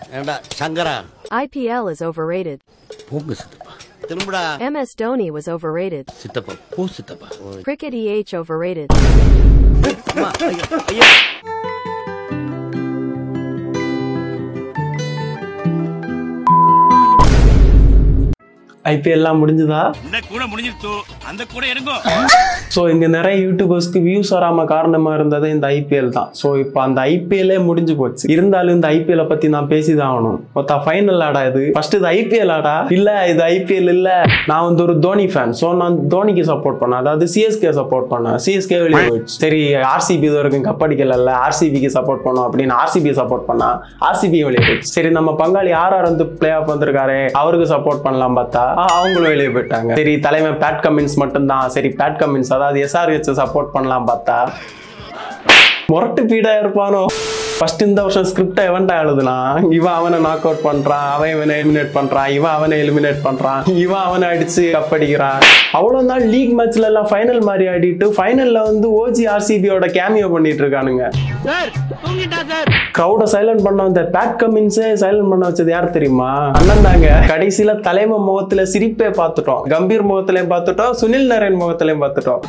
ஏண்டா சங்கரா IPL is overrated. போங்க சித்தப்பா திரும்புடா MS Dhoni was overrated. சித்தப்பா போ சித்தப்பா Cricket EH overrated. அம்மா, ஐயோ, ஐயோ. ஐபிஎல்லாம் முடிஞ்சுதா இந்த கூட முடிஞ்சிருச்சு அந்த கூட எடுங்கோ ஸோ இங்கே நிறைய யூடியூபர்ஸ்க்கு வியூஸ் வராமல் காரணமாக இருந்தது இந்த ஐபிஎல் தான் ஸோ இப்போ அந்த ஐபிஎல்லே முடிஞ்சு போச்சு இருந்தாலும் இந்த ஐபிஎல்லை பற்றி நான் பேசி தான் ஆகணும் மொத்தா ஃபைனல் ஆடா இது ஃபர்ஸ்ட் இது ஐபிஎல் ஆடா இல்லை இது ஐபிஎல் இல்லை நான் வந்து ஒரு தோனி ஃபேன் ஸோ நான் தோனிக்கு சப்போர்ட் பண்ணேன் அதாவது சிஎஸ்கே சப்போர்ட் பண்ணேன் சிஎஸ்கே வெளியே போயிடுச்சு சரி ஆர்சிபி இது வரைக்கும் கப்படிக்கல ஆர்சிபிக்கு சப்போர்ட் பண்ணோம் அப்படின்னு ஆர்சிபி சப்போர்ட் பண்ணா ஆர்சிபி வெளியே போயிடுச்சு சரி நம்ம பங்காளி ஆர் ஆர் வந்து பிளே ஆஃப் வந்திருக்காரு அவருக்கு சப்போர்ட் பண்ணலாம் பார்த்தா ஆ, அவங்களும் வெளியே போயிட்டாங்க சரி தலைமை பேட் கமின்ஸ் மட்டும்தான் சரி பேட் கமின்ஸ் அதாவது எஸ்ஆர்ஹெச் சப்போர்ட் பண்ணலாம் பார்த்தா முரட்டு பீடா இருப்பானோ ஃபர்ஸ்ட் இந்த வருஷம் ஸ்கிரிப்டை எவன்டா எழுதுனா இவன் அவனை நாக் அவுட் பண்றான் அவன் இவனை எலிமினேட் பண்றான் இவன் அவனை எலிமினேட் பண்றான் இவன் அவனை அடிச்சு கப் அடிக்கிறான் அவ்வளவு நாள் லீக் மேட்ச்ல எல்லாம் ஃபைனல் மாதிரி ஆடிட்டு ஃபைனல்ல வந்து ஓஜி ஆர்சிபியோட கேமியோ பண்ணிட்டு இருக்கானுங்க கிரௌட சைலண்ட் பண்ண வந்த பேட் கமின்ஸே சைலண்ட் பண்ண வச்சது யார் தெரியுமா அண்ணன் தாங்க கடைசியில தலைமை முகத்துல சிரிப்பே பார்த்துட்டோம் கம்பீர் முகத்திலையும் பார்த்துட்டோம் சுனில் நரேன் முகத்திலையும் பார்த்துட்டோம்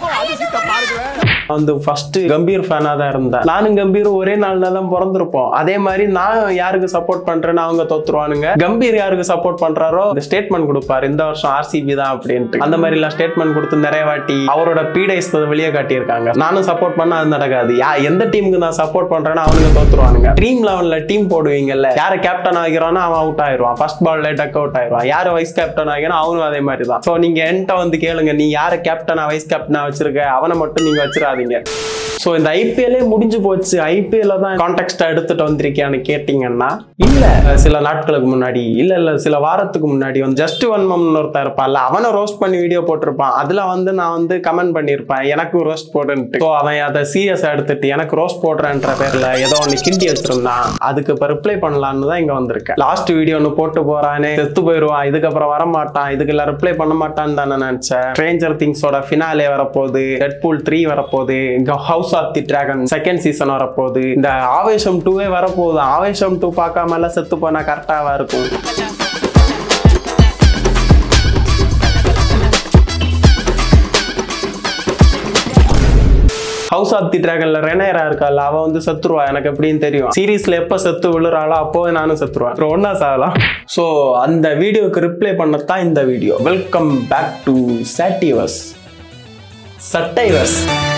வந்து ஃபர்ஸ்ட் கம்பீர் ஃபேனா தான் இருந்தேன் நானும் கம்பீரும் ஒரே நாள்ல தான் பிறந்திருப்போம் அதே மாதிரி நான் யாருக்கு சப்போர்ட் பண்றேன்னு அவங்க தோத்துருவானுங்க கம்பீர் யாருக்கு சப்போர்ட் பண்றாரோ இந்த ஸ்டேட்மெண்ட் கொடுப்பாரு இந்த வருஷம் ஆர்சிபி தான் அப்படின்ட்டு அந்த மாதிரி எல்லாம் ஸ்டேட்மெண்ட் கொடுத்து நிறைய வாட்டி அவரோட பீடைஸ் வெளியே காட்டியிருக்காங்க நானும் சப்போர்ட் பண்ணா அது நடக்காது யா எந்த டீமுக்கு நான் சப்போர்ட் பண்றேன்னு அவனுங்க தோத்துருவானுங்க ட்ரீம் லெவன்ல டீம் போடுவீங்கல்ல யாரை கேப்டன் ஆகிறானோ அவன் அவுட் ஆயிடுவான் ஃபர்ஸ்ட் பால்ல டக் அவுட் ஆயிடுவான் யார் வைஸ் கேப்டன் ஆகிறானோ அவனும் அதே மாதிரி தான் ஸோ நீங்க என்கிட்ட வந்து கேளுங்க நீ யாரை கேப்டனா வைஸ் கேப்டனா வச்சிருக்க அவனை மட்டும் நீங்க வச்சிடாதீங்க ஸோ இந்த ஐபிஎல்லே முடிஞ்சு போச்சு ஐபிஎல்ல தான் கான்டெக்ட் எடுத்துட்டு வந்திருக்கியான்னு கேட்டீங்கன்னா இல்ல சில நாட்களுக்கு முன்னாடி இல்ல இல்ல சில வாரத்துக்கு முன்னாடி வந்து ஜஸ்ட் ஒன் மம் ஒருத்தன் இருப்பான்ல அவனை ரோஸ்ட் பண்ணி வீடியோ போட்டிருப்பான் அதுல வந்து நான் வந்து கமெண்ட் பண்ணியிருப்பேன் எனக்கும் ரோஸ்ட் போடுன்ட்டு ஸோ அவன் அதை சீரியஸா எடுத்துட்டு எனக்கு ரோஸ்ட் போடுறேன்ற பேர்ல ஏதோ ஒன்று கிண்டி வச்சிருந்தான் அதுக்கு இப்போ ரிப்ளை பண்ணலான்னு தான் இங்க வந்திருக்கேன் லாஸ்ட் வீடியோ ஒன்று போட்டு போறானே செத்து போயிடுவான் இதுக்கப்புறம் வர மாட்டான் இதுக்கெல்லாம் ரிப்ளை பண்ண மாட்டான்னு தான் நான் நினைச்சேன் ஸ்ட்ரேஞ்சர் திங்ஸோட ஃபினாலே வரப்போகுது டெட்பூல் த்ரீ வரப்போகுது இங்க house of the dragon second season வரப்போகுது இந்த ஆவேசம் டூவே வரப்போகுது ஆவேசம் டூ பார்க்காம எல்லாம் செத்து போனா கரெக்டாவா இருக்கும் ஹவுஸ் ஆஃப் தி டிராகன்ல ரெனேரா இருக்கால அவ வந்து செத்துருவா எனக்கு எப்படின்னு தெரியும் சீரீஸ்ல எப்ப செத்து விழுறாளோ அப்போவே நானும் செத்துருவேன் அப்புறம் ஒன்னா சாகலாம் ஸோ அந்த வீடியோக்கு ரிப்ளை பண்ணத்தான் இந்த வீடியோ வெல்கம் பேக் டு சாட்டிவஸ் சட்டைவஸ்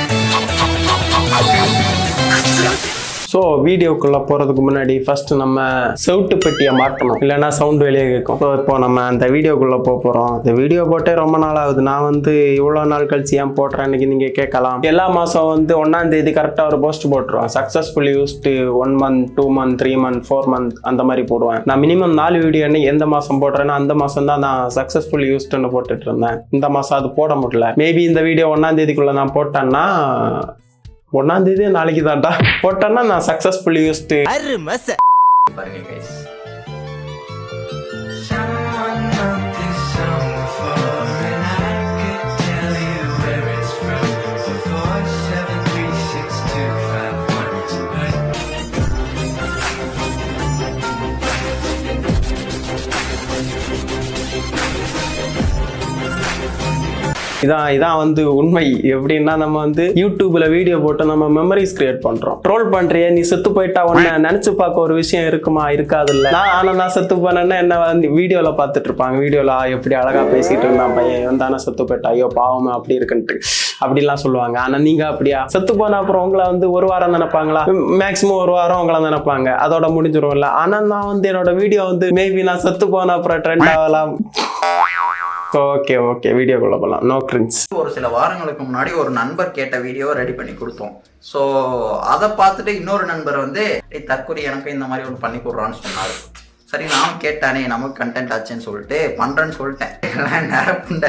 ஸோ வீடியோக்குள்ள போறதுக்கு முன்னாடி ஃபர்ஸ்ட் நம்ம செவுட்டு பெட்டியை மாட்டணும் இல்லைன்னா சவுண்ட் வெளியே கேட்கும் ஸோ இப்போ நம்ம அந்த வீடியோக்குள்ள போக போறோம் இந்த வீடியோ போட்டே ரொம்ப நாள் ஆகுது நான் வந்து இவ்வளோ நாள் கழிச்சு ஏன் போடுறேன் இன்னைக்கு நீங்க கேட்கலாம் எல்லா மாசம் வந்து ஒன்னாம் தேதி கரெக்டாக ஒரு போஸ்ட் போட்டுருவேன் successful used one month two month three month four month அந்த மாதிரி போடுவேன் நான் மினிமம் நாலு வீடியோ என்ன எந்த மாசம் போடுறேன்னா அந்த மாசம் தான் நான் சக்ஸஸ்ஃபுல் யூஸ்டுன்னு போட்டுட்டு இருந்தேன் இந்த மாசம் அது போட முடியல மேபி இந்த வீடியோ ஒன்னாம் தேதிக்குள்ள நான் போட்டேன்னா ஒன்னாம் தேதி நாளைக்கு தான்டா போட்டேன்னா நான் சக்சஸ்ஃபுல் யூஸ்டு பாருங்க guys Someone wrote this song before, and I could tell you where it's from. So four, seven, three, six, two, five, one. But இதான் இதான் வந்து உண்மை எப்படின்னா நம்ம வந்து யூடியூப்ல வீடியோ போட்டு நம்ம மெமரிஸ் கிரியேட் பண்றோம் ட்ரோல் பண்றிய நீ செத்து போயிட்டா உன்னை நினைச்சு பார்க்க ஒரு விஷயம் இருக்குமா இருக்காது இல்ல நான் ஆனா நான் செத்து போனேன்னா என்ன வந்து வீடியோல பார்த்துட்டு இருப்பாங்க வீடியோல எப்படி அழகா பேசிட்டு இருந்தான் பையன் இவன் தானே செத்து போயிட்டா ஐயோ பாவமே அப்படி இருக்குன்ட்டு அப்படிலாம் சொல்லுவாங்க ஆனா நீங்க அப்படியா செத்து போன அப்புறம் உங்களை வந்து ஒரு வாரம் நினைப்பாங்களா மேக்சிமம் ஒரு வாரம் உங்களை நினைப்பாங்க அதோட முடிஞ்சிரும்ல ஆனா நான் வந்து என்னோட வீடியோ வந்து மேபி நான் செத்து போன அப்புறம் ட்ரெண்ட் ஆகலாம் ஓகே ஓகே வீடியோக்குள்ள போகலாம் நோ கிரின்ஸ் ஒரு சில வாரங்களுக்கு முன்னாடி ஒரு நண்பர் கேட்ட வீடியோவை ரெடி பண்ணி கொடுத்தோம் ஸோ அதை பார்த்துட்டு இன்னொரு நண்பர் வந்து "டேய் தற்கொலை எனக்கு இந்த மாதிரி ஒன்று பண்ணி கொடுறான்னு சொன்னார் சரி நானும் கேட்டானே நமக்கு கண்டென்ட் ஆச்சுன்னு சொல்லிட்டு பண்றேன்னு சொல்லிட்டேன் நேர புண்டை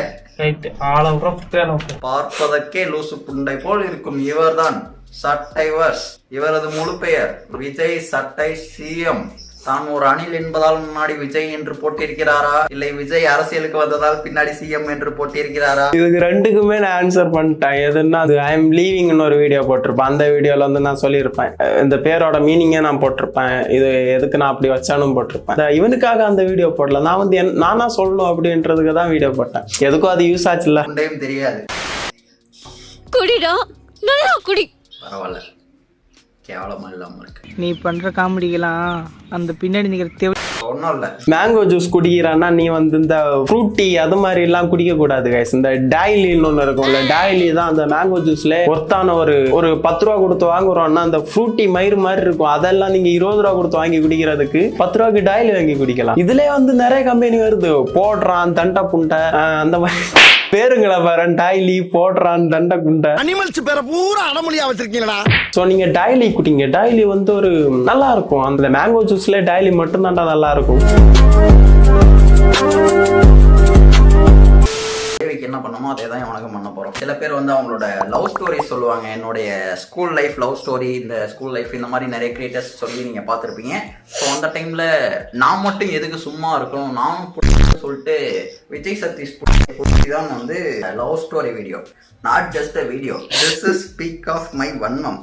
பார்ப்பதற்கே லூசு புண்டை போல் இருக்கும் இவர்தான் சட்டைவர்ஸ் இவரது முழு பெயர் விஜய் சட்டை சிஎம் தான் ஒரு அணில் என்பதால் முன்னாடி விஜய் என்று போட்டிருக்கிறாரா இல்லை விஜய் அரசியலுக்கு வந்ததால் பின்னாடி சிஎம் என்று போட்டிருக்கிறாரா இதுக்கு ரெண்டுக்குமே நான் ஆன்சர் பண்ணிட்டேன் எதுன்னா அது ஐ எம் லீவிங்னு ஒரு வீடியோ போட்டிருப்பேன் அந்த வீடியோல வந்து நான் சொல்லியிருப்பேன் அஹ் இந்த பேரோட மீனிங்கே நான் போட்டிருப்பேன் இது எதுக்கு நான் அப்படி வச்சானும் போட்டிருப்பேன் இந்த இவனுக்காக அந்த வீடியோ போடல நான் வந்து என் நானா சொல்லணும் அப்படின்றதுக்கு தான் வீடியோ போட்டேன் எதுக்கும் அது யூஸ் ஆச்சுல்ல உண்டையும் தெரியாது குடிடா நல்லா குடி பரவாயில்ல கேவலமா இல்லாம இருக்கு நீ பண்ற காமெடிக்கெல்லாம் அந்த பின்னாடி நிக்கிற தேவை ஒன்றும் இல்லை மேங்கோ ஜூஸ் குடிக்கிறான்னா நீ வந்து இந்த ஃப்ரூட் டீ அது மாதிரி எல்லாம் குடிக்க கூடாது கைஸ் இந்த டைலின்னு ஒன்று இருக்கும்ல டைலி தான் அந்த மேங்கோ ஜூஸ்ல ஒர்த்தான ஒரு ஒரு பத்து ரூபா கொடுத்து வாங்குறோம்னா அந்த ஃப்ரூட் டீ மயிறு மாதிரி இருக்கும் அதெல்லாம் நீங்க இருபது ரூபா கொடுத்து வாங்கி குடிக்கிறதுக்கு பத்து ரூபாய்க்கு டைலி வாங்கி குடிக்கலாம் இதுலயே வந்து நிறைய கம்பெனி வருது போடுறான் தண்டை புண்டை ஆஹ் அந்த மாதிரி பேருங்களை பாரு டைலி போடுறான் தண்டை குண்டை அனிமல்ஸ் பேரை பூரா அடமொழியா வச்சிருக்கீங்களா ஸோ நீங்க டைலி குடிங்க டைலி வந்து ஒரு நல்லா இருக்கும் அந்த மேங்கோ ஜூஸ்ல டைலி மட்டும் தான்டா நல்லா இருக்கும் தேவிக்கு என்ன பண்ணமோ அதே தான் இவனுக்கும் பண்ண போகிறோம் சில பேர் வந்து அவங்களோட லவ் ஸ்டோரி சொல்லுவாங்க என்னுடைய ஸ்கூல் லைஃப் லவ் ஸ்டோரி இந்த ஸ்கூல் லைஃப் இந்த மாதிரி நிறைய கிரியேட்டர்ஸ் சொல்லி நீங்கள் பார்த்துருப்பீங்க ஸோ அந்த டைமில் நான் மட்டும் எதுக்கு சும்மா இருக்கணும் நானும் புடிச்சு சொல்லிட்டு விஜய் சதீஷ் புடி தான் வந்து love story video not just a video this is speak of my வன்மம்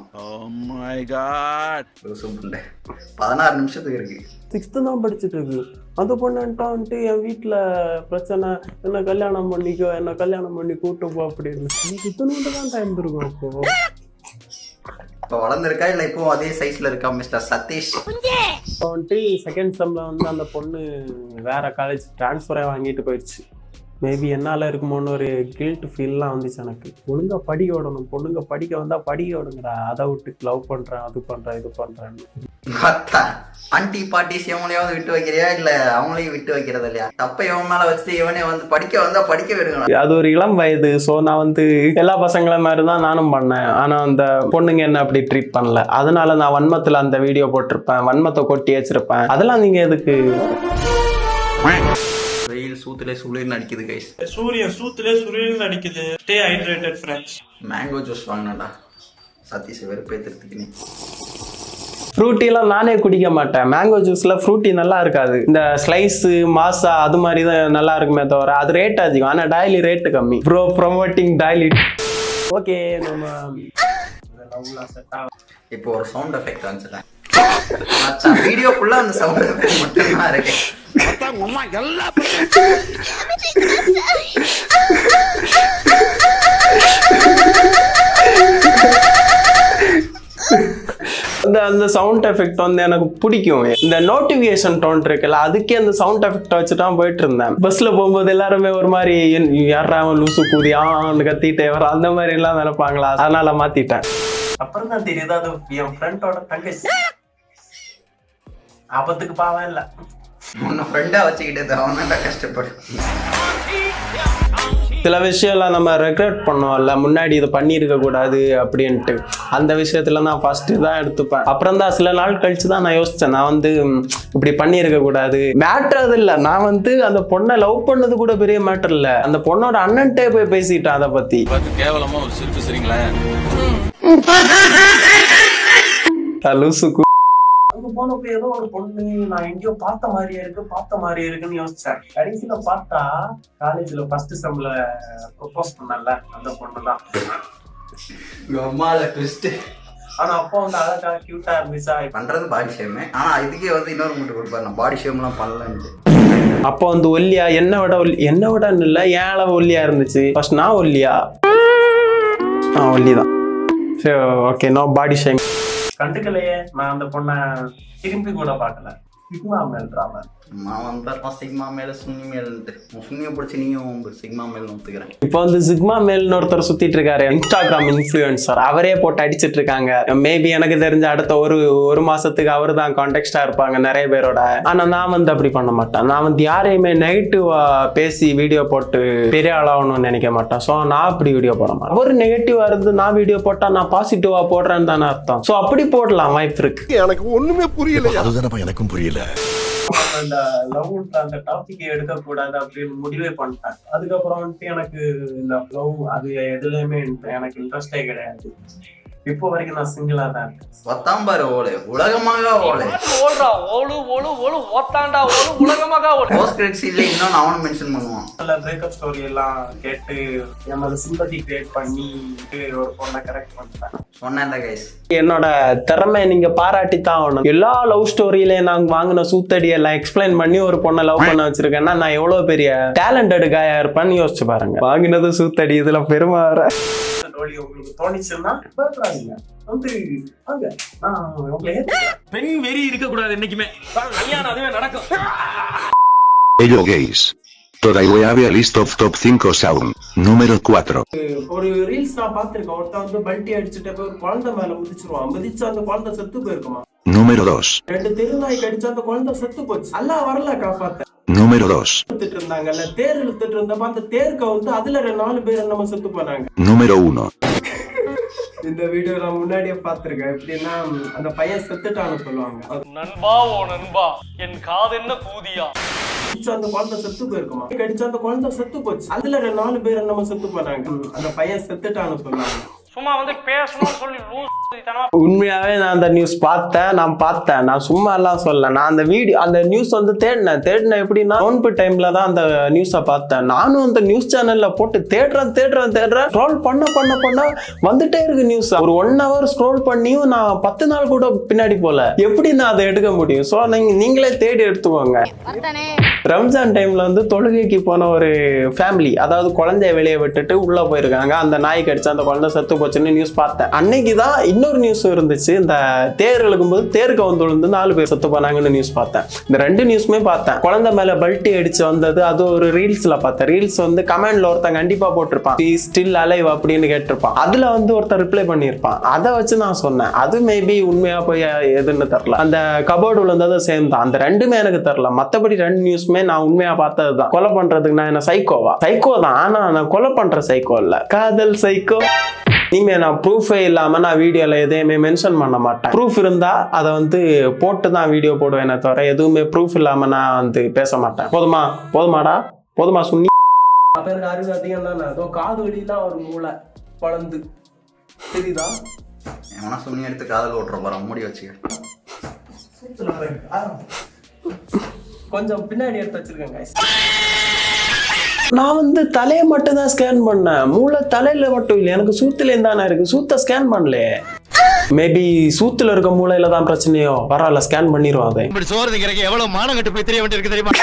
லூசு புண்டை. பதினாறு நிமிஷத்துக்கு இருக்கு சிக்ஸ்த்து தான் படிச்சுட்டு இருக்கு அந்த பொண்ணுன்ட்டா வந்துட்டு என் வீட்டில் பிரச்சனை என்ன கல்யாணம் பண்ணிக்கோ என்ன கல்யாணம் பண்ணி கூட்டு போ அப்படின்னு எனக்கு இத்தனோண்டு தான் டைம் இருக்கும் அப்போ இப்போ வளர்ந்துருக்கா இல்லை இப்போ அதே சைஸில் இருக்கா மிஸ்டர் சதீஷ் இப்போ வந்துட்டு செகண்ட் செம்மில் வந்து அந்த பொண்ணு வேற காலேஜ் ட்ரான்ஸ்ஃபரே வாங்கிட்டு போயிடுச்சு மேபி என்னால் இருக்குமோன்னு ஒரு கில்ட் ஃபீல்லாம் வந்துச்சு எனக்கு ஒழுங்கா படிக்க விடணும் பொண்ணுங்க படிக்க வந்தால் படிக்க விடுங்கடா அதை விட்டு லவ் பண்ணுறேன் அது பண்ணுறேன் இது பண்ணுறேன்னு பார்த்தா ஆன்டி பாட்டிஸ் எவனையாவது விட்டு வைக்கிறியா இல்ல அவங்களையும் விட்டு வைக்கிறது இல்லையா தப்ப இவன் மேல வச்சுட்டு இவனே வந்து படிக்க வந்தா படிக்க விடுங்களா அது ஒரு இளம் வயது ஸோ நான் வந்து எல்லா பசங்கள மாதிரி தான் நானும் பண்ணேன் ஆனால் அந்த பொண்ணுங்க என்ன அப்படி ட்ரீட் பண்ணல அதனால நான் வன்மத்தில் அந்த வீடியோ போட்டிருப்பேன் வன்மத்தை கொட்டி வச்சிருப்பேன் அதெல்லாம் நீங்கள் எதுக்கு வெயில் சூத்துலே சுளிர்னு அடிக்குது கைஸ் சூரியன் சூத்துலே சூரியன் அடிக்குது stay hydrated friends mango juice வாங்கினடா சதீஷ் வெறுப்பேத்துறதுக்கு நீ ஃப்ரூட்டிலாம் நானே குடிக்க மாட்டேன் மேங்கோ ஜூஸில் ஃப்ரூட்டி நல்லா இருக்காது இந்த ஸ்லைஸு மாசா அது மாதிரி தான் நல்லா இருக்குமே தவிர அது ரேட் அதிகம் ஆனால் டைலி ரேட்டு கம்மி ப்ரோ ப்ரொமோட்டிங் டைலி ஓகே நம்ம இப்போ ஒரு சவுண்ட் எஃபெக்ட் வந்துட்டேன் வீடியோ ஃபுல்லா அந்த சவுண்ட் எஃபெக்ட் மட்டும் தான் இருக்கு அந்த அந்த சவுண்ட் எஃபெக்ட் வந்து எனக்கு பிடிக்கும் இந்த நோட்டிஃபிகேஷன் டோன் இருக்குல்ல அதுக்கே அந்த சவுண்ட் எஃபெக்ட் வச்சுட்டு தான் போயிட்டு இருந்தேன் பஸ்ல போகும்போது எல்லாருமே ஒரு மாதிரி யாரா லூசு கூதியான்னு கத்திட்டே வர அந்த மாதிரி எல்லாம் நினைப்பாங்களா அதனால மாத்திட்டேன் அப்புறம் தான் தெரியுது அது என் ஃப்ரெண்டோட தங்கச்சி ஆபத்துக்கு பாவம் இல்லை உன்னை ஃப்ரெண்டா வச்சுக்கிட்டு அவன் தான் கஷ்டப்படும் சில விஷயம்லாம் நம்ம ரெக்ரெட் பண்ணுவோம்ல முன்னாடி இதை பண்ணியிருக்க கூடாது அப்படின்ட்டு அந்த விஷயத்துல நான் ஃபர்ஸ்ட் தான் எடுத்துப்பேன் அப்புறம் தான் சில நாள் கழிச்சு தான் நான் யோசிச்சேன் நான் வந்து ம், இப்படி பண்ணியிருக்க கூடாது மேட்ரு அது இல்லை நான் வந்து அந்த பொண்ணை லவ் பண்ணது கூட பெரிய மேட்டர் இல்லை அந்த பொண்ணோட அண்ணன்ட்டே போய் பேசிட்டேன் அதை பத்தி கேவலமா ஒரு சிரிப்பு சரிங்களேன் லூசுக்கு அங்க போனப்ப ஏதோ ஒரு பொண்ணு நான் எங்கேயோ பார்த்த மாதிரியே இருக்கு பார்த்த மாதிரியே இருக்குன்னு யோசிச்சேன் கடைசியில பார்த்தா காலேஜ்ல ஃபர்ஸ்ட் செம்ல ப்ரொபோஸ் பண்ணல அந்த பொண்ணு தான் அம்மால ட்விஸ்ட் ஆனா அப்போ வந்து அழகா கியூட்டா இருந்துச்சா பண்றது பாடி ஷேமு ஆனா இதுக்கே வந்து இன்னொரு முட்டு கொடுப்பாரு நான் பாடி ஷேம்லாம் பண்ணலன்ட்டு அப்போ வந்து ஒல்லியா என்ன விட ஒல்லி என்ன விட இல்ல ஏன் அளவு ஒல்லியா இருந்துச்சு ஃபர்ஸ்ட் நான் ஒல்லியா ஆ ஒல்லி தான் சரி ஓகே நோ பாடி ஷேம் கண்டுக்கலையே நான் அந்த பொண்ணை திரும்பி கூட பார்க்கல சிக்மா மேல்றாம நான் வந்தாருமா சிக்மா மேல சுன்னி மேலன்ட்டு உன் சுன்னியை பிடிச்சி நீயும் சிக்மா மேல ஒத்துக்கிறேன் இப்போ வந்து சிக்மா மேல்னு ஒருத்தர் சுத்திட்டு இருக்காரு இன்ஸ்டாகிராம் இன்ஃப்ளூயன்சர் அவரே போட்டு அடிச்சிட்டு இருக்காங்க மேபி எனக்கு தெரிஞ்ச அடுத்த ஒரு ஒரு மாசத்துக்கு அவர் தான் கான்டெக்டா இருப்பாங்க நிறைய பேரோட ஆனா நான் வந்து அப்படி பண்ண மாட்டேன் நான் வந்து யாரையுமே நெகட்டிவா பேசி வீடியோ போட்டு பெரிய ஆளாகணும்னு நினைக்க மாட்டேன் ஸோ நான் அப்படி வீடியோ போட மாட்டேன் அவர் நெகட்டிவா இருந்து நான் வீடியோ போட்டா நான் பாசிட்டிவா போடுறேன்னு தானே அர்த்தம் ஸோ அப்படி போடலாம் வாய்ப்பு இருக்கு எனக்கு ஒண்ணுமே புரியல அதுதானப்பா எனக்கும் புரியல அந்த லவ்ன்ற அந்த டாபிக் எடுக்கக்கூடாது அப்படின்னு முடிவே பண்ணிட்டேன் அதுக்கப்புறம் வந்துட்டு எனக்கு இந்த லவ் அது எதுலையுமே எனக்கு இன்ட்ரெஸ்டே கிடையாது இப்போ வரைக்கும் நான் சிங்கிளா தான் இருக்கேன் ஒத்தாம்பாரு ஓடு உலகமாக ஓடு ஓடுறா ஓடு ஓடு ஓடு ஓத்தாண்டா ஓடு உலகமாக ஓடு போஸ்ட் கிரெடிட் சீன்ல இன்னும் அவனும் மென்ஷன் பண்ணுவான் நல்ல பிரேக்கப் ஸ்டோரி எல்லாம் கேட்டு என் மேல சிம்பத்தி கிரியேட் பண்ணி ஒரு பொண்ணை கரெக்ட் பண்ணிட்டேன் சொன்னேன்ல கைஸ் என்னோட திறமை நீங்க பாராட்டி தான் ஆகணும் எல்லா லவ் ஸ்டோரியிலையும் நான் வாங்கின சூத்தடி எல்லாம் எக்ஸ்பிளைன் பண்ணி ஒரு பொண்ணை லவ் பண்ண வச்சிருக்கேன்னா நான் எவ்வளவு பெரிய டேலண்டட் காயா இருப்பேன்னு யோசிச்சு பாருங்க வாங்கினது சூத்தடி இதுல பெருமை வர உங்களுக்கு தோணிச்சுன்னா பயப்படாதீங்க வந்து வாங்க நான் உங்களை ஏத்துக்கிறேன். பெண் வெறி இருக்க கூடாது என்னைக்குமே கல்யாணம் அதுவே நடக்கும் Hello gays. Today we have a list of top 5 sound. Número 4. ஒரு ரீல்ஸ் நான் பார்த்திருக்கேன் ஒருத்தன் வந்து பல்ட்டி அடிச்சுட்டு போய் ஒரு குழந்தை மேல மிதிச்சிருவான் மிதிச்சு அந்த குழந்தை செத்து போயிருக்குமா Número 2. ரெண்டு தெருநாய் கடிச்சு அந்த குழந்ை செத்து போச்சு எல்லாம் வரல காப்பாத்த Número 2. இழுத்துட்டு இருந்தாங்கல்ல தேர் இழுத்துட்டு இருந்தப்ப அந்த தேர்க்க வந்து அதுல ரெண்டு நாலு பேர் நம்ம செத்து போனாங்க Número 1. இந்த வீடியோ நான் முன்னாடியே பார்த்திருக்கேன் எப்படின்னா அந்த பையன் செத்துட்டான்னு சொல்லுவாங்க அது நண்பா ஓ நண்பா என் காது என்ன கூதியா கடிச்சு அந்த குழந்தை செத்து போயிருக்குமா கடிச்சு அந்த குழந்தை செத்து போச்சு அதுல ரெண்டு நாலு பேர் நம்ம செத்து போனாங்க அந்த பையன் செத்துட்டான்னு சொல்லுவாங்க சும்மா வந்து பேசணும்னு சொல்லி லூஸ் உண்மையாவே நான் அந்த நியூஸ் பார்த்தேன் நான் பார்த்தேன் நான் சும்மா எல்லாம் சொல்ல நான் அந்த வீடியோ அந்த நியூஸ் வந்து தேடினேன் தேடினேன் எப்படின்னா நோன்பு டைம்ல தான் அந்த நியூஸை பார்த்தேன் நானும் அந்த நியூஸ் சேனல்ல போட்டு தேடுறேன் தேடுறேன் தேடுறேன் ஸ்க்ரோல் பண்ண பண்ண பண்ண வந்துட்டே இருக்கு நியூஸ் ஒரு ஒன் ஹவர் ஸ்க்ரோல் பண்ணியும் நான் பத்து நாள் கூட பின்னாடி போல எப்படி நான் அதை எடுக்க முடியும் ஸோ நீங்க நீங்களே தேடி எடுத்துக்கோங்க ரம்ஜான் டைம்ல வந்து தொழுகைக்கு போன ஒரு ஃபேமிலி அதாவது குழந்தைய வெளியே விட்டுட்டு உள்ள போயிருக்காங்க அந்த நாய் கடிச்சு அந்த குழந்தை செத்து போச்சுன்னு நியூஸ் பார்த்தேன் அன்னைக்கு தான் இன்னொரு நியூஸ் இருந்துச்சு இந்த தேர் இழுக்கும்போது தேருக்கு வந்து விழுந்து நாலு பேர் செத்து போனாங்கன்னு நியூஸ் பார்த்தேன் இந்த ரெண்டு நியூஸுமே பார்த்தேன் குழந்தை மேல பல்ட்டி அடிச்சு வந்தது அது ஒரு ரீல்ஸ்ல பார்த்தேன் ரீல்ஸ் வந்து கமெண்ட்ல ஒருத்தன் கண்டிப்பா போட்டிருப்பான் ஸ்டில் அலைவ் அப்படின்னு கேட்டிருப்பான் அதுல வந்து ஒருத்தர் ரிப்ளை பண்ணியிருப்பான் அதை வச்சு நான் சொன்னேன் அது மேபி உண்மையா போய் எதுன்னு தெரில அந்த கபோர்டு விழுந்தது சேம் தான் அந்த ரெண்டுமே எனக்கு தெரில மத்தபடி ரெண்டு நியூஸ்மே நான் உண்மையா பார்த்தது தான் கொலை பண்றதுக்கு நான் என்ன சைக்கோவா சைக்கோ தான் ஆனா நான் கொலை பண்ற சைக்கோ இல்ல காதல் சைக்கோ இனிமே நான் ப்ரூஃபே இல்லாம நான் வீடியோல எதையுமே மென்ஷன் பண்ண மாட்டேன் ப்ரூஃப் இருந்தா அதை வந்து போட்டு தான் வீடியோ போடுவேனே தவிர எதுவுமே ப்ரூஃப் இல்லாம நான் வந்து பேச மாட்டேன் போதுமா போதுமாடா போதுமா சுண்ணி பேருக்கு அறிவு அதிகம் தானே அதோ காது வழியெல்லாம் ஒரு மூளை வளர்ந்து தெரியுதா எவனா சுண்ணி எடுத்து காதல் ஓட்டுற போறான் மூடி வச்சுக்க கொஞ்சம் பின்னாடி எடுத்து வச்சிருக்கேன் guys. நான் வந்து தலையை மட்டும் தான் ஸ்கேன் பண்ணேன் மூளை தலையில மட்டும் இல்லை எனக்கு சூத்துலேயும் தானே இருக்கு சூத்த ஸ்கேன் பண்ணல மேபி சூத்துல இருக்க மூளையில தான் பிரச்சனையோ பரவாயில்ல ஸ்கேன் பண்ணிடுவோம் அதை இப்படி சோறு திங்கிறக்கு எவ்வளவு மானம் கட்டு போய் தெரிய வேண்டியிருக்கு தெரியுமா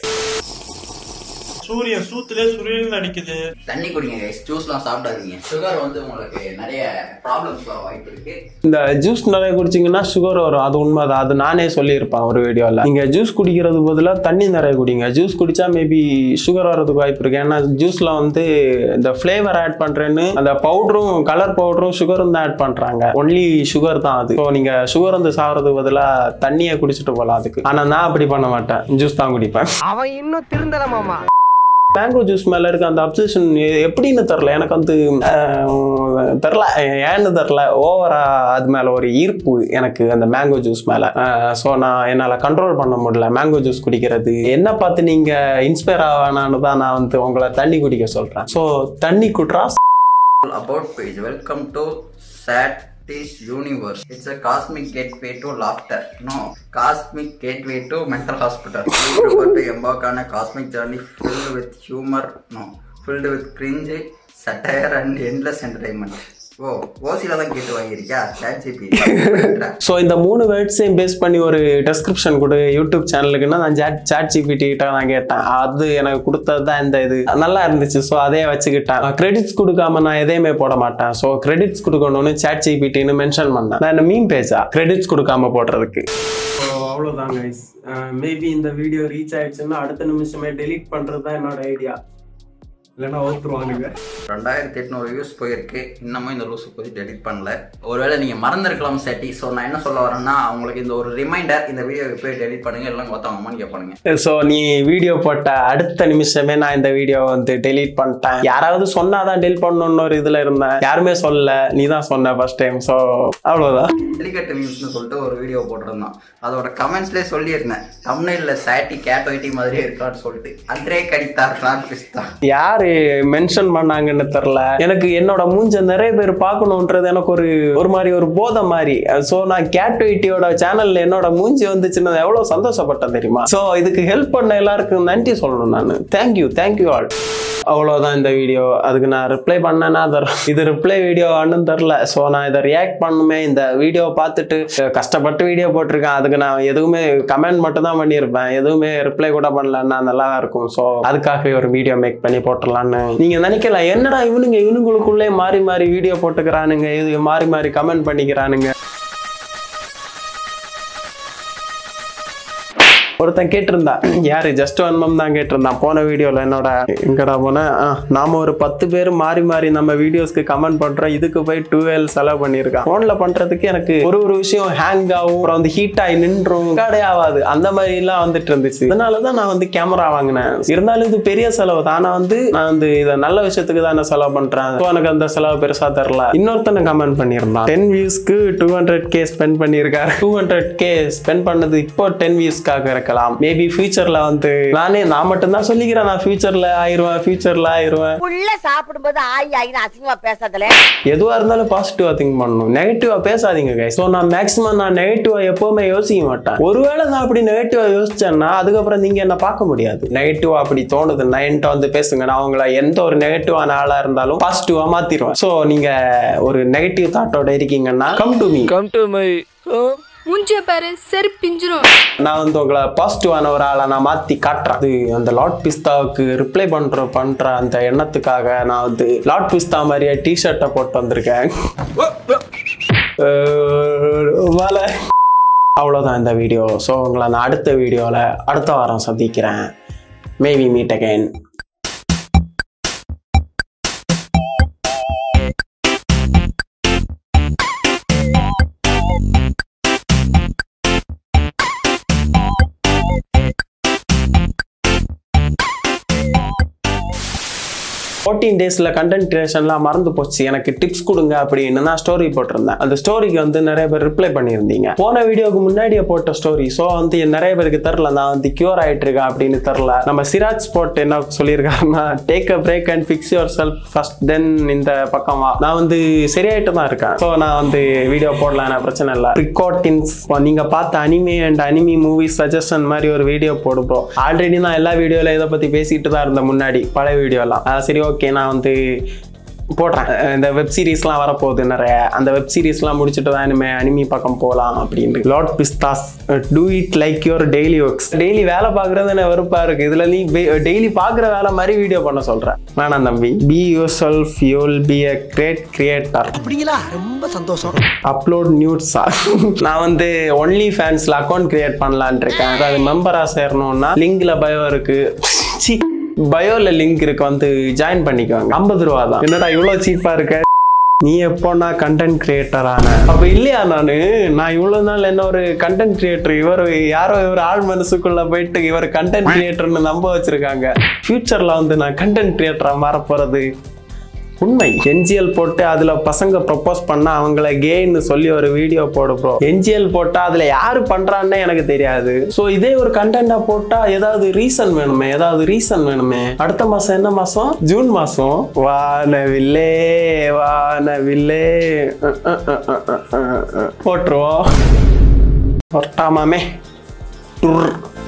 சூரியன் சூத்திலே சுரியன் அடிக்குது தண்ணி குடிங்க கைஸ் ஜூஸ்லாம் சாப்பிடாதீங்க சுகர் வந்து உங்களுக்கு நிறைய ப்ராப்ளம்ஸ் வர வாய்ப்பு இருக்கு இந்த ஜூஸ் நிறைய குடிச்சிங்கன்னா சுகர் வரும் அது உண்மைதான் அது நானே சொல்லியிருப்பேன் ஒரு வீடியோவில் நீங்கள் ஜூஸ் குடிக்கிறது பதிலாக தண்ணி நிறைய குடிங்க ஜூஸ் குடிச்சா மேபி சுகர் வர்றதுக்கு வாய்ப்பு இருக்கு ஏன்னா ஜூஸில் வந்து இந்த ஃப்ளேவர் ஆட் பண்ணுறேன்னு அந்த பவுடரும் கலர் பவுடரும் சுகரும் தான் ஆட் பண்ணுறாங்க ஒன்லி சுகர் தான் அது ஸோ நீங்கள் சுகர் வந்து சாப்பிட்றதுக்கு பதிலாக தண்ணியை குடிச்சிட்டு போகலாம் அதுக்கு ஆனால் நான் அப்படி பண்ண மாட்டேன் ஜூஸ் தான் குடிப்பேன் அவன் இன்னும் திருந்தல மாமா மேங்கோ ஜூஸ் மேல இருக்க அந்த அப்சஷன் எப்படின்னு தெரில எனக்கு வந்து அஹ், தெரில ஏன்னு தெரில ஓவரா அது மேல ஒரு ஈர்ப்பு எனக்கு அந்த மேங்கோ ஜூஸ் மேல ஸோ நான் என்னால கண்ட்ரோல் பண்ண முடியல மேங்கோ ஜூஸ் குடிக்கிறது என்ன பார்த்து நீங்க இன்ஸ்பயர் ஆவானான்னு தான் நான் வந்து உங்களை தண்ணி குடிக்க சொல்றேன் ஸோ தண்ணி குட்ரா about page welcome to satis universe it's a cosmic gateway to laughter no cosmic gateway to mental hospital we prefer to embark on a cosmic journey filled with humor no filled with cringe satire and endless entertainment ஓ ஓசில தான் கேட்டு வாங்கியிருக்கியா chat GB so இந்த மூணு வேர்ட்ஸையும் base பண்ணி ஒரு description கொடு YouTube சேனலுக்குன்னா நான் chat chat GPT கிட்ட நான் கேட்டேன் அது எனக்கு கொடுத்தது தான் இந்த இது நல்லா இருந்துச்சு ஸோ அதே வச்சுக்கிட்டேன் கிரெடிட்ஸ் கொடுக்காம நான் எதையுமே போட மாட்டேன் ஸோ கிரெடிட்ஸ் கொடுக்கணும்னு சாட் ஜிபிடின்னு மென்ஷன் பண்ணேன் நான் மீம் பேஜா கிரெடிட்ஸ் கொடுக்காம போடுறதுக்கு அவ்வளோதான் கைஸ் மேபி இந்த வீடியோ ரீச் ஆயிடுச்சுன்னா அடுத்த நிமிஷமே டெலீட் பண்ணுறது தான் என்னோட ஐடியா இல்லைன்னா ஓத்துருவானுங்க ரெண்டாயிரத்தி எட்நூறு வியூஸ் போயிருக்கு இன்னமும் இந்த லூஸ் பற்றி டெலிட் பண்ணல ஒருவேளை நீங்கள் மறந்துருக்கலாம் செட்டி ஸோ நான் என்ன சொல்ல வரேன்னா அவங்களுக்கு இந்த ஒரு ரிமைண்டர் இந்த வீடியோ போய் டெலிட் பண்ணுங்க எல்லாம் ஒத்தவங்கம்மான்னு கேட்பானுங்க ஸோ நீ வீடியோ போட்ட அடுத்த நிமிஷமே நான் இந்த வீடியோ வந்து டெலீட் பண்ணிட்டேன் யாராவது சொன்னாதான் டெலிட் பண்ணணும்னு ஒரு இதுல இருந்தேன் யாருமே சொல்லல நீ தான் சொன்ன ஃபர்ஸ்ட் டைம் ஸோ அவ்வளோதான் டெலிகட் நியூஸ்னு சொல்லிட்டு ஒரு வீடியோ போட்டிருந்தான் அதோட கமெண்ட்ஸ்லேயே சொல்லியிருந்தேன் தமிழில் சாட்டி கேட் ஒயிட்டி மாதிரியே இருக்கான்னு சொல்லிட்டு அன்றே கடித்தார் பிஸ்தா யார் யாரு மென்ஷன் பண்ணாங்கன்னு தெரியல எனக்கு என்னோட மூஞ்ச நிறைய பேர் பார்க்கணுன்றது எனக்கு ஒரு ஒரு மாதிரி ஒரு போதை மாதிரி ஸோ நான் கேட்டுவிட்டியோட சேனல்ல என்னோட மூஞ்சி வந்துச்சுன்னு எவ்வளவு சந்தோஷப்பட்டேன் தெரியுமா ஸோ இதுக்கு ஹெல்ப் பண்ண எல்லாருக்கும் நன்றி சொல்லணும் நான் தேங்க்யூ தேங்க்யூ ஆல் அவ்வளோதான் இந்த வீடியோ அதுக்கு நான் ரிப்ளை பண்ணேன்னா அது இது ரிப்ளை வீடியோ அண்ணும் தெரில ஸோ நான் இதை ரியாக்ட் பண்ணுமே இந்த வீடியோ பார்த்துட்டு அஹ், கஷ்டப்பட்டு வீடியோ போட்டிருக்கேன் அதுக்கு நான் எதுவுமே கமெண்ட் மட்டும் தான் பண்ணியிருப்பேன் எதுவுமே ரிப்ளை கூட பண்ணலன்னா நல்லா இருக்கும் ஸோ அதுக்காகவே ஒரு வீடியோ மேக் பண்ணி போட்டுடலான்னு நீங்க நினைக்கலாம் என்னடா இவனுங்க இவனுங்களுக்குள்ளே மாறி மாறி வீடியோ போட்டுக்கிறானுங்க இது மாறி மாறி கமெண்ட் பண்ணிக்கிறானுங்க ஒருத்தன் கேட்டிருந்தான் யாரு ஜஸ்ட் வன்மம் தான் கேட்டிருந்தான் போன வீடியோல என்னோட எங்கடா போன நாம ஒரு பத்து பேர் மாறி மாறி நம்ம வீடியோஸ்க்கு கமெண்ட் பண்றோம் இதுக்கு போய் டுவெல் செலவு பண்ணியிருக்கான் போன்ல பண்றதுக்கு எனக்கு ஒரு ஒரு விஷயம் ஹேங் ஆகும் அப்புறம் வந்து ஹீட் ஆகி நின்றும் கடை ஆகாது அந்த மாதிரி எல்லாம் வந்துட்டு இருந்துச்சு அதனாலதான் நான் வந்து கேமரா வாங்கினேன் இருந்தாலும் இது பெரிய செலவு தான் ஆனா வந்து நான் வந்து இதை நல்ல விஷயத்துக்கு தான் நான் செலவு பண்றேன் So, எனக்கு அந்த செலவு பெருசா தெரியல இன்னொருத்தனை கமெண்ட் பண்ணியிருந்தான் டென் வியூஸ்க்கு டூ ஹண்ட்ரட் கே ஸ்பெண்ட் பண்ணியிருக்காரு டூ ஹண்ட்ரட் கே ஸ்பெண்ட் பண்ணது இப்போ டென் வியூஸ்க்காக இருக்கலாம் மேபி ஃபியூச்சர்ல வந்து நானே நான் மட்டும் தான் சொல்லிக்கிறேன் நான் ஃபியூச்சர்ல ஆயிருவேன் ஃபியூச்சர்ல ஆயிருவேன் புள்ள சாப்பிடும்போது ஆயி ஆயின்னு அசிங்கமா பேசாதல எதுவா இருந்தாலும் பாசிட்டிவா திங்க் பண்ணணும் நெகட்டிவா பேசாதீங்க கைஸ் ஸோ நான் மேக்ஸிமம் நான் நெகட்டிவா எப்பவுமே யோசிக்க மாட்டேன் ஒருவேளை நான் அப்படி நெகட்டிவா யோசிச்சேன்னா அதுக்கப்புறம் நீங்க என்ன பார்க்க முடியாது நெகட்டிவா அப்படி தோணுது நான் என்கிட்ட வந்து பேசுங்க நான் உங்களை எந்த ஒரு நெகட்டிவான ஆளா இருந்தாலும் பாசிட்டிவா மாத்திருவேன் ஸோ நீங்க ஒரு நெகட்டிவ் தாட்டோட இருக்கீங்கன்னா come to me come to my மூஞ்சிய பாரு சரி பிஞ்சிரும் நான் வந்து உங்களை பாசிட்டிவான ஒரு ஆளை நான் மாத்தி காட்டுறேன் அது அந்த லாட் பிஸ்தாவுக்கு ரிப்ளை பண்ற பண்ற அந்த எண்ணத்துக்காக நான் வந்து லாட் பிஸ்தா மாதிரியே டிஷர்ட்டை போட்டு வந்திருக்கேன் அஹ் வேலை அவ்வளோதான் இந்த வீடியோ ஸோ உங்களை நான் அடுத்த வீடியோவில் அடுத்த வாரம் சந்திக்கிறேன் மேபி மீட் அகைன் ஃபோர்டீன் டேஸில் கண்டென்ட் கிரியேஷன்லாம் மறந்து போச்சு எனக்கு டிப்ஸ் கொடுங்க அப்படின்னு நான் ஸ்டோரி போட்டிருந்தேன் அந்த ஸ்டோரிக்கு வந்து நிறைய பேர் ரிப்ளை பண்ணியிருந்தீங்க போன வீடியோக்கு முன்னாடியே போட்ட ஸ்டோரி ஸோ வந்து நிறைய பேருக்கு தெரில நான் வந்து கியூர் ஆயிட்டு இருக்கேன் அப்படின்னு தெரில நம்ம சிராஜ் ஸ்போர்ட் என்ன சொல்லியிருக்காருன்னா take a break and fix yourself first then இந்த பக்கம் வா நான் வந்து சரியாயிட்டு தான் இருக்கேன் ஸோ நான் வந்து வீடியோ போடலாம் எனக்கு பிரச்சனை இல்லை ரிகார்டிங்ஸ் நீங்க பார்த்த anime and anime movie suggestion மாதிரி ஒரு வீடியோ போடு ப்ரோ ஆல்ரெடி நான் எல்லா வீடியோல இதை பத்தி பேசிட்டு தான் இருந்தேன் முன்னாடி பழைய வீடியோலாம் அஹ் சரி ஓகே நான் வந்து போடுறேன் அஹ் இந்த வெப் சீரிஸ்லாம் வரப்போகுது நிறைய அந்த வெப் சீரிஸ்லாம் முடிச்சுட்டு தான் இனிமே அனிமி பக்கம் போகலாம் அப்படின்னு லார்ட் பிஸ்தாஸ் do it like your daily works daily வேலை பார்க்குறது என்ன வெறுப்பா இருக்கு இதுல நீ டெய்லி பார்க்குற வேலை மாதிரி வீடியோ பண்ண சொல்றேன் வேணாம் தம்பி be yourself you'll be a great creator அப்படிங்களா ரொம்ப சந்தோஷம் அப்லோட் நியூட்ஸா நான் வந்து ஒன்லி ஃபேன்ஸ்ல அக்கௌண்ட் கிரியேட் பண்ணலான் இருக்கேன் அதாவது மெம்பரா சேரணும்னா லிங்க்ல பயோ இருக்கு சி பயோல லிங்க் இருக்கு வந்து ஜாயின் பண்ணிக்கோங்க ஐம்பது ரூபா தான் என்னடா இவ்வளவு சீப்பா இருக்க நீ எப்போனா கண்டென்ட் கிரியேட்டர் ஆன அப்ப இல்லையா நானு நான் இவ்வளவு நாள் என்ன ஒரு கண்டென்ட் கிரியேட்டர் இவர் யாரோ இவர் ஆள் மனசுக்குள்ள போயிட்டு இவர் கண்டென்ட் கிரியேட்டர்னு நம்ப வச்சிருக்காங்க ஃபியூச்சர்ல வந்து நான் கண்டென்ட் கிரியேட்டரா மாற போறது உண்மை என்ஜிஎல் போட்டு அதுல பசங்க ப்ரப்போஸ் பண்ணா அவங்கள கேன்னு சொல்லி ஒரு வீடியோ போடு ப்ரோ என்ஜிஎல் போட்டா அதுல யாரு பண்றான்னே எனக்கு தெரியாது சோ இதே ஒரு கண்டென்ட்டா போட்டா ஏதாவது ரீசன் வேணுமே ஏதாவது ரீசன் வேணுமே அடுத்த மாசம் என்ன மாசம் ஜூன் மாசம் வானவில்லே வானவில்லே அஹ், அஹ், அஹ், அஹ், அஹ், அஹ். போட்டுருவோம் பொட்டாமாமே டுர்